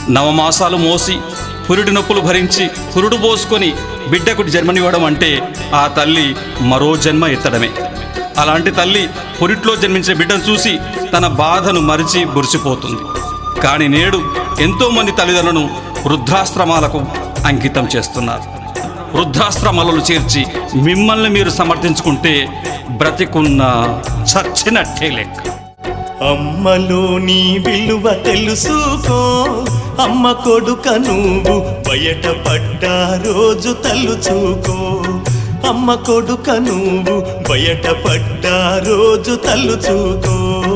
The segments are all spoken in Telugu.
నవమాసాలు మోసి పురుటి నొప్పులు భరించి పురుడు పోసుకొని బిడ్డకు జన్మనివ్వడం అంటే ఆ తల్లి మరో జన్మ ఎత్తడమే అలాంటి తల్లి పురిట్లో జన్మించిన బిడ్డను చూసి తన బాధను మరిచి బురిసిపోతుంది కానీ నేడు ఎంతోమంది తల్లిదండ్రులను వృద్ధాశ్రమాలకు అంకితం చేస్తున్నారు వృద్ధాశ్రమాలలో చేర్చి మిమ్మల్ని మీరు సమర్థించుకుంటే బ్రతికున్న చచ్చినట్టే లెక్క అమ్మలోని విలువ తెలుసుకో అమ్మ కొడుక నువ్వు బయట పడ్డా రోజు తలుచుకో అమ్మ కొడుక నువ్వు బయట పడ్డా రోజు తలుచుకో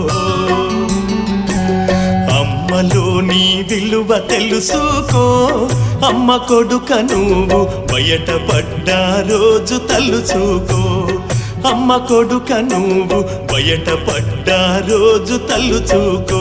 అమ్మలోని విలువ తెలుసుకో అమ్మ కొడుక నువ్వు బయట పడ్డా రోజు తలుచుకో అమ్మ కొడుక నువ్వు బయట పడ్డా రోజు తలుచుకో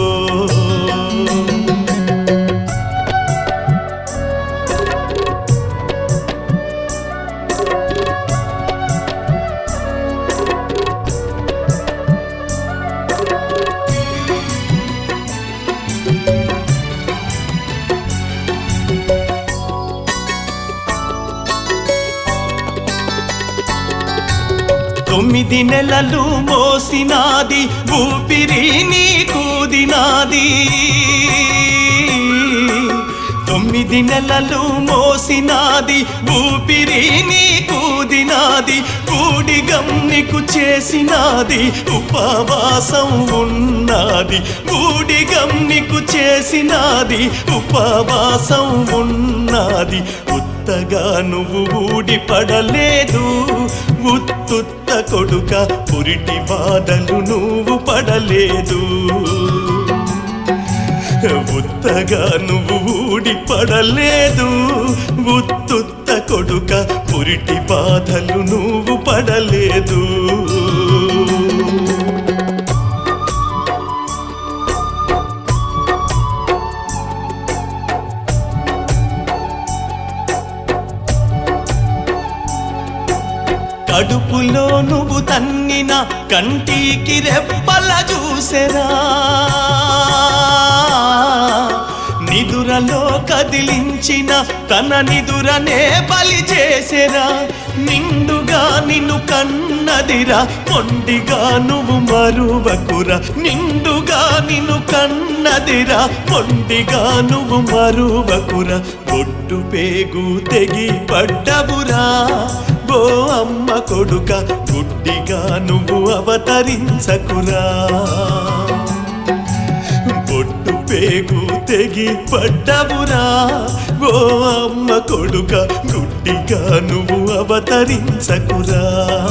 తొమ్మిది నెలలు మోసినాది ఊపిరి నీ కూదినాది తొమ్మిది నెలలు మోసినాది ఊపిరి నీ కూదినాది కూడి గమ్నికు చేసినాది ఉపవాసం ఉన్నది కూడి గమ్నికు చేసినాది ఉపవాసం ఉన్నది ఉత్తగా నువ్వు ఊడి పడలేదు ఉత్తుత్త కొడుక పురిటి బాధలు నువ్వు పడలేదు ఉత్తగా నువ్వు ఊడి పడలేదు ఉత్తుత్త కొడుక పురిటి బాధలు నువ్వు పడలేదు కడుపులో నువ్వు తన్నిన కంటికి రెప్పల చూసెరా నిదురలో కదిలించిన తన నిదురనే బలి చేసెరా నిండుగా నిన్ను కన్నదిరా మొండిగా నువ్వు మరువకురా నిండుగా నిన్ను కన్నదిరా మొండిగా నువ్వు మరువకురా బొట్టు పేగు తెగి పడ్డవురా ఓ అమ్మ కొడుక గుడ్డిగా నువ్వు అవతరించకురా బొట్టు పేగు తెగి పడ్డవురా ఓ అమ్మ కొడుక గుడ్డిగా నువ్వు అవతరించకురా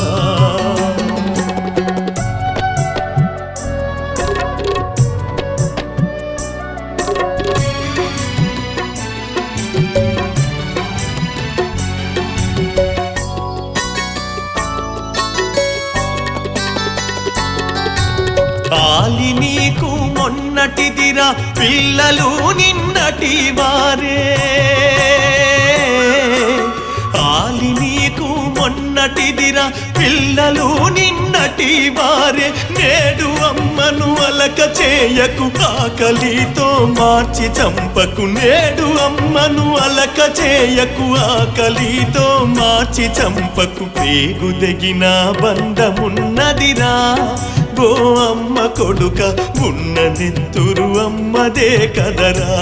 ఆలి నీకు మొన్నటిదిరా పిల్లలు నిన్నటి వారే ఆలి నీకు మొన్నటిదిరా పిల్లలు నిన్నటి వారే నేడు అమ్మను అలక చేయకు ఆకలితో మార్చి చంపకు నేడు అమ్మను అలక చేయకు ఆకలితో మార్చి చంపకు పేగు తెగిన బంధమున్నదిరా ఓ అమ్మ కొడుక ఉన్న నెత్తురు అమ్మదే కదరా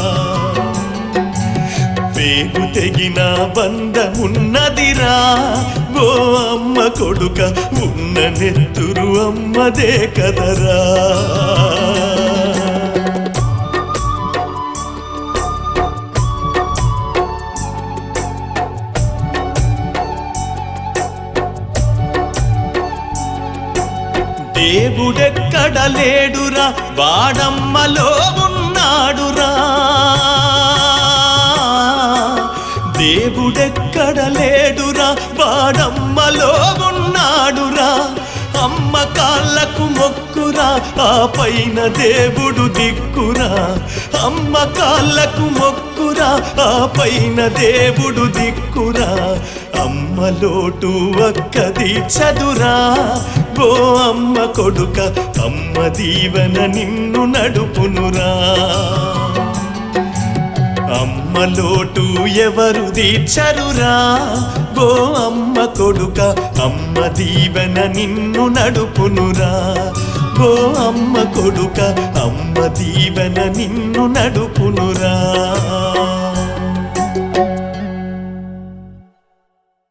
పేగు తెగిన బంధమున్నదిరా ఓ అమ్మ కొడుక ఉన్న నెత్తురు అమ్మదే కదరా దేవుడెక్కడ లేడురా వాడమ్మలో ఉన్నాడురా దేవుడెక్కడ లేడురా వాడమ్మలో ఉన్నాడురా అమ్మ కాళ్ళకు మొక్కురా ఆ పైన దేవుడు దిక్కురా అమ్మ కాళ్ళకు మొక్కురా ఆ పైన దేవుడు దిక్కురా అమ్మ లోటు అక్కది చదురా ఓ అమ్మ కొడుక అమ్మ దీవెన నిన్ను నడుపునురా అమ్మ లోటు ఎవరు తీర్చరురా గో అమ్మ కొడుక అమ్మ దీవెన నిన్ను నడుపునురా గో అమ్మ కొడుక అమ్మ దీవెన నిన్ను నడుపునురా